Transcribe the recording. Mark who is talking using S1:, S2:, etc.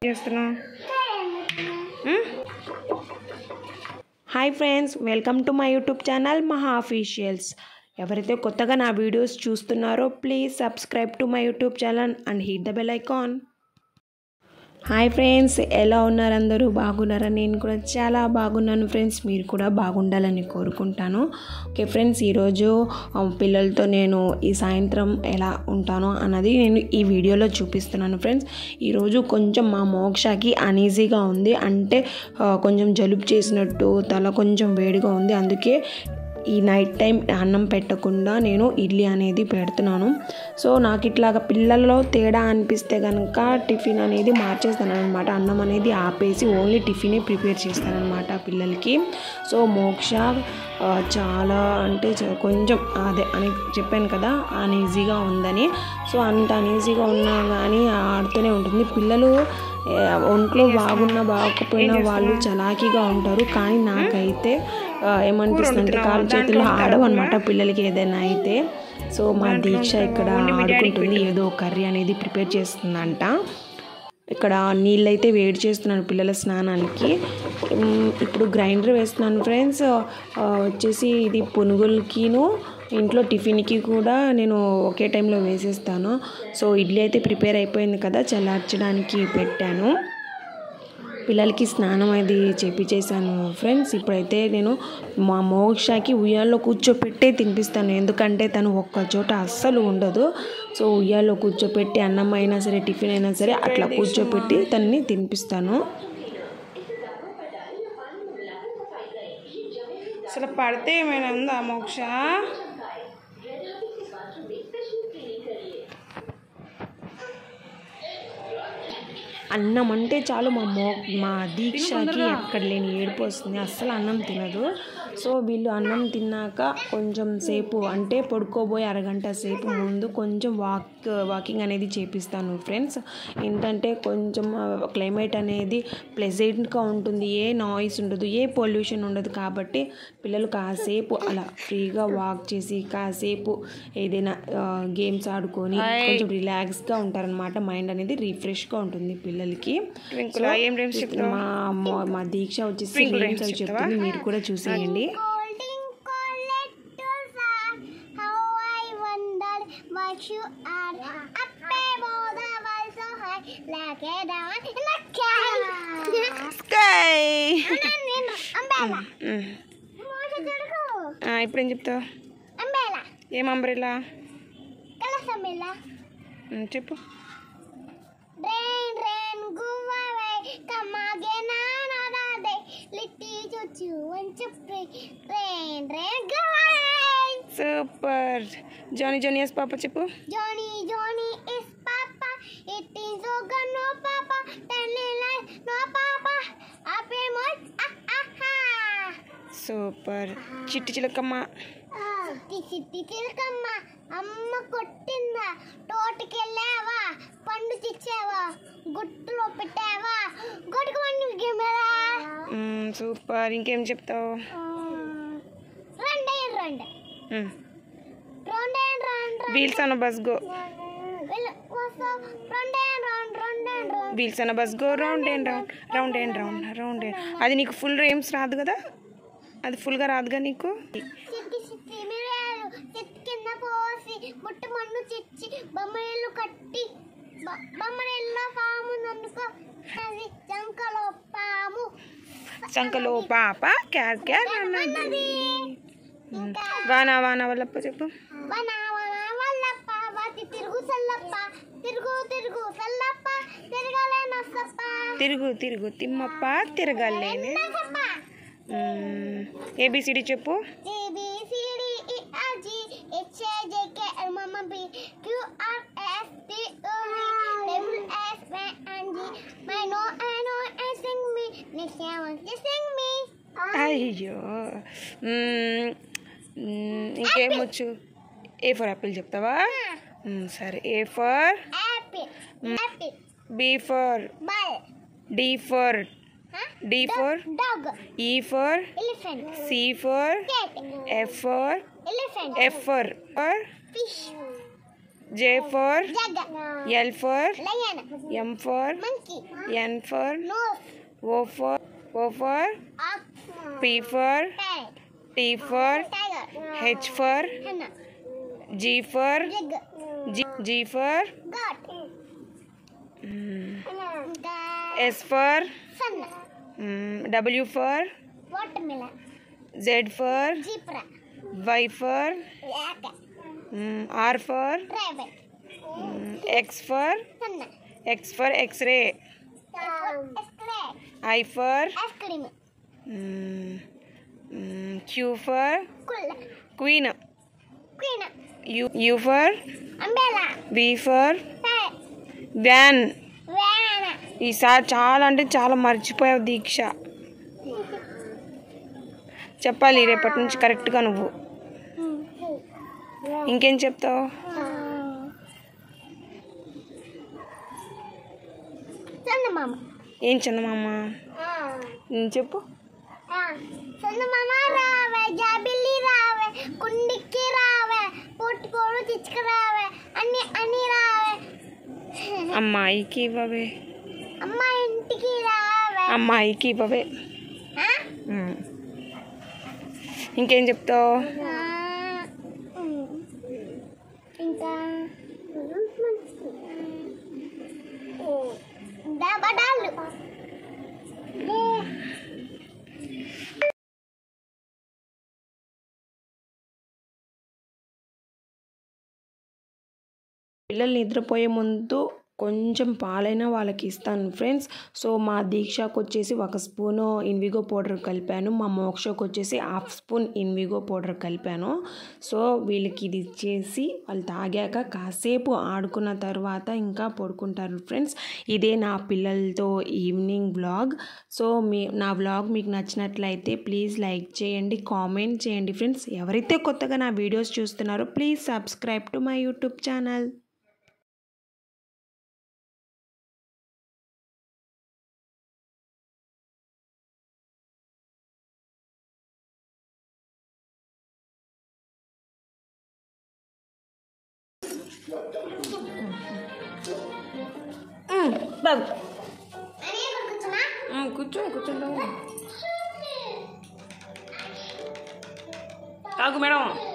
S1: చేస్తున్నావు hi friends welcome to my YouTube channel Maha officials ఎవరైతే కొత్తగా నా వీడియోస్ చూస్తున్నారో please subscribe to my YouTube channel and hit the bell icon hi friends ఎలా ఉన్నారు అందరూ బాగున్నారా నేను కూడా చాలా బాగున్నాను ఫ్రెండ్స్ మీరు కూడా బాగుండాలని కోరుకుంటాను ఓకే ఫ్రెండ్స్ ఈరోజు ఆ, పిల్లలతో నేను ఈ సాయంత్రం ఎలా ఉంటానో అన్నది నేను ఈ వీడియోలో చూపిస్తున్నాను ఫ్రెండ్స్ ఈరోజు కొంచెం మా మోక్షకి అనీజీగా ఉంది అంటే ఆ, కొంచెం జలుబు చేసినట్టు తల కొంచెం వేడిగా ఉంది అందుకే ఈ నైట్ టైం అన్నం పెట్టకుండా నేను ఇడ్లీ అనేది పెడుతున్నాను సో నాకు ఇట్లాగా పిల్లల్లో తేడా అనిపిస్తే కనుక టిఫిన్ అనేది మార్చేస్తాను అనమాట అన్నం అనేది ఆపేసి ఓన్లీ టిఫినే ప్రిపేర్ చేస్తాను అనమాట పిల్లలకి సో మోక్ష ఆ, చాలా అంటే చ- కొంచెం అదే అని చెప్పాను కదా అనీజీగా ఉందని సో అంత అనీజీగా ఉన్నా కానీ ఆడుతూనే ఉంటుంది పిల్లలు ఏ, ఒంట్లో బాగున్నా బాగోకపోయినా వాళ్ళు చలాకీగా ఉంటారు కానీ నాకైతే ఆ, ఏమనిపిస్తుంది అంటే కాలు చేతులు ఆడవన్నమాట పిల్లలకి ఏదైనా అయితే సో మా దీక్ష ఇక్కడ ఆడుకుంటుంది ఏదో కర్రీ అనేది ప్రిపేర్ చేస్తుందంట ఇక్కడ నీళ్ళైతే వేడి చేస్తున్నాను పిల్లల స్నానానికి ఉమ్, ఇప్పుడు గ్రైండర్ వేస్తున్నాను ఫ్రెండ్స్ ఆ, వచ్చేసి ఇది పునుగులకిను ఇంట్లో టిఫిన్కి కూడా నేను ఒకే టైంలో వేసేస్తాను సో ఇడ్లీ అయితే ప్రిపేర్ అయిపోయింది కదా చల్లార్చడానికి పెట్టాను పిల్లలకి స్నానం అది చేపించేసాను ఫ్రెండ్స్ ఇప్పుడైతే నేను మా మోక్షకి ఉయ్యాల్లో కూర్చోపెట్టే తినిపిస్తాను ఎందుకంటే తను ఒక్క చోట అస్సలు ఉండదు సో ఉయ్యాల్లో కూర్చోపెట్టి అన్నం అయినా సరే టిఫిన్ అయినా సరే అట్లా కూర్చోపెట్టి తనని తినిపిస్తాను
S2: అసలు పడితే ఏమైనా ఉందా మోక్ష
S1: అన్నం అంటే చాలు మా మో మా దీక్షకి ఎక్కడ లేని ఏడుపు వస్తుంది అస్సలు అన్నం తినదు సో వీళ్ళు అన్నం తిన్నాక కొంచెం సేపు అంటే పడుకోబోయే అరగంట సేపు ముందు కొంచెం వాక్ వాకింగ్ అనేది చేపిస్తాను ఫ్రెండ్స్ ఏంటంటే కొంచెం క్లైమేట్ అనేది ప్లెజెంట్గా ఉంటుంది ఏ నాయిస్ ఉండదు ఏ పొల్యూషన్ ఉండదు కాబట్టి పిల్లలు కాసేపు అలా ఫ్రీగా వాక్ చేసి కాసేపు ఏదైనా గేమ్స్ ఆడుకొని కొంచెం రిలాక్స్గా ఉంటారనమాట మైండ్ అనేది రిఫ్రెష్గా ఉంటుంది పిల్లలకి
S2: ట్వింకుల్ ఏం రేమ్స్ చెప్తావు
S1: మా మా- మా దీక్ష వచ్చేసి రేమ్స్ అవి చెప్తుంది మీరు కూడా చూసేయండి
S3: Golden collectors are how I wonder what you are. Up above the world so high, like a diamond in the sky.
S2: Sky
S3: నేను అంబేలా మోస చెడుకు
S2: ఇప్పుడేం చెప్తావు
S3: అంబేలా
S2: ఏం అంబ్రెలా
S3: కలసమిలా
S2: చెప్పు
S3: Rain, rain, go away. Come again another day. Litty chuchu and chupri. Rain, rain, go away.
S2: Super Johnny Johnny yes papa చెప్పు
S3: Johnny, Johnny is Papa. It is Oga, no Papa. Telly lies, no Papa. Happy month, ah, ah, ah.
S2: Super చిట్టి చిలకమ్మ
S3: చిట్టి చిట్టి చిలకమ్మ అమ్మ కొట్టిందా తోటకెళ్ళావా పండు తెచ్చావా గుట్టులో పెట్టావా గొడుగు పండు గిమ్మెరా
S2: మ్మ్, సూపర్ ఇంకేం చెప్తావు
S3: రెండే రెండు
S2: మ్మ్.
S3: రెండే రెండు
S2: వీల్స్ అన్న బస్ గో
S3: రెండే రెండు రెండే రెండు
S2: వీల్స్ అన్న bus go round and round round and round round and అది నీకు ఫుల్ రేమ్స్ రాదు కదా అది ఫుల్గా రాదుగా నీకు
S3: చిట్టి చిట్టి మిరియాలు చెట్టు కింద పోసి ముట్టు మన్ను చిచ్చి బొమ్మలు కట్టి బ- బొమ్మరిల్లో పాము నన్నుకో అది చంకలో పాము
S2: సంకలో పాప క్యాట్ క్యాట్ అన్నది మ్మ్. వానా వానా వల్లప్ప చెప్పు
S3: వన వన వల్లప్ప వాటి తిరుగు సల్లప్ప తిరుగు తిరుగు సల్లప్ప తిరగలే నొస్తప్ప
S2: తిరుగు తిరుగు తిమ్మప్ప తిరగలేని
S3: నొస్తప్ప
S2: ఏబిసిడి చెప్పు
S3: A B C D E F G H I J K L M N P Q R S T U V W X Y and Z. My no I know I sing me. Next year want to sing me.
S2: అయ్యో మ్మ్. మ్మ్. ఇంకేం వచ్చు A for Apple చెప్తావా మ్మ్, సరే A for
S3: Apple. Apple.
S2: B for
S3: Ball.
S2: D for
S3: Huh?
S2: D for
S3: Dog.
S2: E for
S3: Elephant.
S2: C for
S3: Cat.
S2: F for
S3: Elephant.
S2: F for for
S3: Fish.
S2: J for
S3: Jug.
S2: L for
S3: Lion.
S2: M for
S3: Monkey.
S2: N for
S3: Nose.
S2: O for O for
S3: Ox.
S2: P for
S3: Parrot.
S2: T for
S3: Tiger.
S2: H for
S3: Henna.
S2: G for
S3: Jig.
S2: G G for
S3: Goat.
S2: S for
S3: Sun.
S2: W for
S3: Watermelon.
S2: Z for
S3: Zebra.
S2: Y for
S3: Yak.
S2: R for
S3: Rabbit.
S2: X for
S3: Sun.
S2: X for X ray
S3: Escalator.
S2: I for
S3: Ice cream.
S2: Q for
S3: Cool.
S2: Queen
S3: Queen.
S2: U U for
S3: Umbrella.
S2: V for
S3: Parrot.
S2: Van
S3: Van.
S2: ఈసారి చాలా అంటే చాలా మర్చిపోయావు దీక్ష చెప్పాలి రేపటి నుంచి కరెక్ట్గా నువ్వు ఇంకేం చెప్తావు
S3: చందమామ
S2: ఏం చందమామ ఉమ్, చెప్పు
S3: చందమామ రావే జాబిల్లి రావే కుండికి రావే పుట్టుకోడు చిచ్చుకు రావే అన్ని అన్ని రావే
S2: అమ్మాయికి ఇవ్వవే
S3: అమ్మ ఇంటికి రావే
S2: అమ్మాయికి ఇవ్వవే
S3: ఆ?
S2: ఉమ్. ఇంకేం చెప్తావు
S3: ఆ, ఉమ్. ఇంకా దబడాలు
S1: పిల్లలు నిద్రపోయే ముందు కొంచెం పాలైనా వాళ్ళకి ఇస్తాను ఫ్రెండ్స్ సో మా దీక్షకు వచ్చేసి ఒక స్పూను ఇన్విగో పౌడర్ కలిపాను మా మోక్షకు వచ్చేసి హాఫ్ స్పూన్ ఇన్విగో పౌడర్ కలిపాను సో వీళ్ళకి ఇది ఇచ్చేసి వాళ్ళు తాగాక కాసేపు ఆడుకున్న తర్వాత ఇంకా పడుకుంటారు ఫ్రెండ్స్ ఇదే నా పిల్లలతో ఈవినింగ్ బ్లాగ్ సో మీ నా బ్లాగ్ మీకు నచ్చినట్లయితే ప్లీజ్ లైక్ చేయండి కామెంట్ చేయండి ఫ్రెండ్స్ ఎవరైతే కొత్తగా నా వీడియోస్ చూస్తున్నారో please subscribe to my YouTube channel బాబు
S3: అని కూర్చున్నా
S1: కూర్చో కూర్చోండి ఆగు మేడం